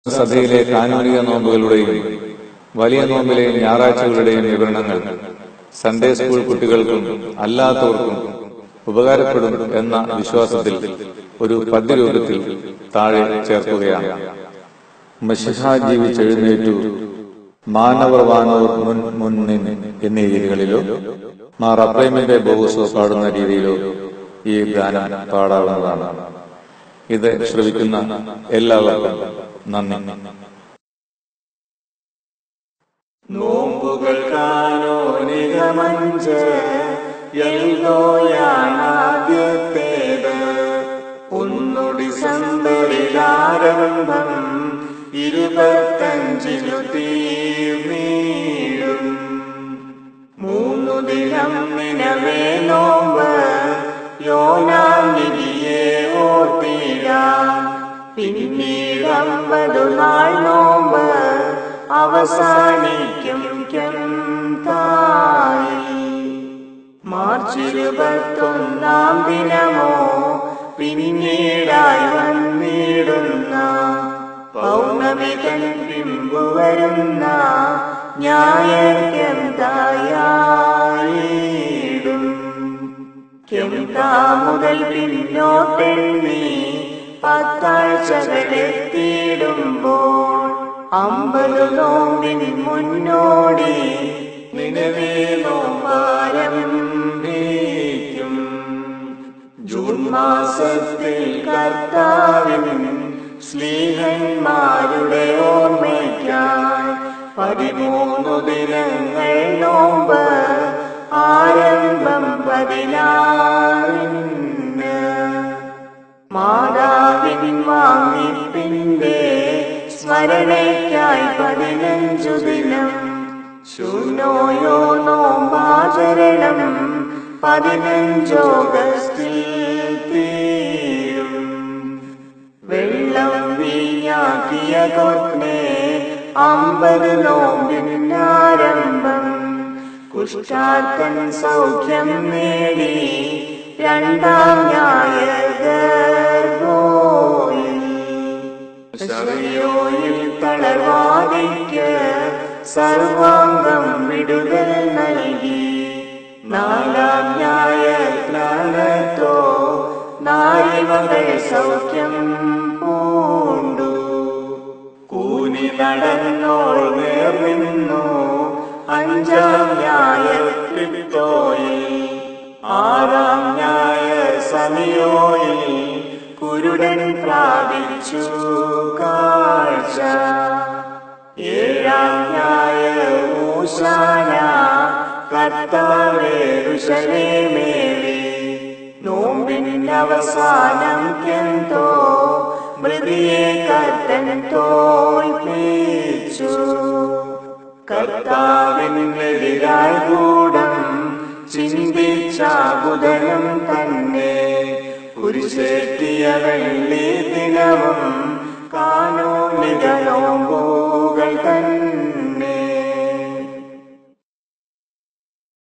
സഭയിലെ കാനൂനിക നോമ്പുകളുടെയും വലിയ നോമ്പിലെ ഞായറാഴ്ചകളുടെയും വിവരണങ്ങൾ സൺഡേ സ്കൂൾ കുട്ടികൾക്കും അല്ലാത്തവർക്കും ഉപകാരപ്പെടും എന്ന വിശ്വാസത്തിൽ ഒരു പദ്യരൂപത്തിൽ താഴെ ചേർക്കുകയാണ് മഷിഹ ജീവിച്ചെഴുന്നേറ്റു മാനവർ വാനോർ മുൻ മുന്നിൻ എന്നീ രീതികളിലോ മാർ അപ്രൈമിന്റെ ബോഗസോ പാടുന്ന രീതിയിലോ ഈ ഗാനം പാടാവുന്നതാണ് ഇത് ശ്രവിക്കുന്ന എല്ലാവർക്കും നന്ദി നോമ്പുകൾ കാനോനികമഞ്ച് എൽദോയാണാദ്യത്തേത് ഒന്നു ഡിസംബറിൽ ആരംഭം ഇരുപത്തഞ്ചിനു തീർന്നീടും മൂന്നു ദിനം നിലവേ നോമ്പ് യോനാനിധിയെ ഓർത്തിടാം പിന്നീടമ്പതു നാൾ നോമ്പ് അവസാനിക്കും തായി മാർച്ച് ഇരുപത്തൊന്നാം ദിനമോ പിന്നീടായി വന്നിടുന്ന പൗർണമി കൽപ്പിമ്പു വരുന്ന ഞായർക്കെന്തായായിടും കെന്താ മുതൽ പിന്നോട്ടെണ്ണി പത്താഴ്ചകളെത്തിയിടുമ്പോൾ അമ്പത് നോമ്പിൻ മുന്നോടി നിലവേ നോമ്പാരംഭിക്കും ജൂൺ മാസത്തിൽ കർത്താവിൻ സ്ലീഹന്മാരുടെ ഓർമ്മയ്ക്കായി പതിമൂന്നു ദിനങ്ങൾ നോമ്പ് ആരംഭം പതിനാറിന് മാതാവിൻ വാങ്ങിപ്പിന്റെ സ്മരണയ്ക്കായി പതിനഞ്ചു ദിനം ശൂന്യോയോ നോമ്പാചരണം പതിനഞ്ചോഗസ്റ്റിൽ തീരും വെള്ളം വീഞ്ഞാക്കിയ കൊന്നെ അമ്പത് നോമ്പിനാരംഭം കുഷ്ടാർക്കൻ സൗഖ്യം നേടി രണ്ടാം ഞായർ ഗർഭോയിൽ ശറിയോയിൽ തളർവാദിക്ക് സർവാംഗം വിടുതൽ നൽകി നാലാം ന്യായോ നാരിമകൾ സൗഖ്യം പൂണ്ടു കൂനി നടന്നോൾ നേർനിന്നു അഞ്ചാം ന്യായർ ക്ലിപ്തോയിൽ ആറാം ന്യായ സമിയോയിൽ കുരുടൻ പ്രാപിച്ചു കാഴ്ച ഏഴാം ന്യായ ഊശാന കർത്താവേ ഋഷലേമേറി നോമ്പിൻ അവസാനം കെന്തോ മൃതിയെ കർത്തൻ തോൽപ്പിച്ചു കർത്താവിനെതിരായി കൂടം ചിന്തിച്ചാകുതലും തന്നെ കുരിശേറ്റിയ വെള്ളി ദിനവും കാനോനിക നോമ്പുകൾ തന്നെ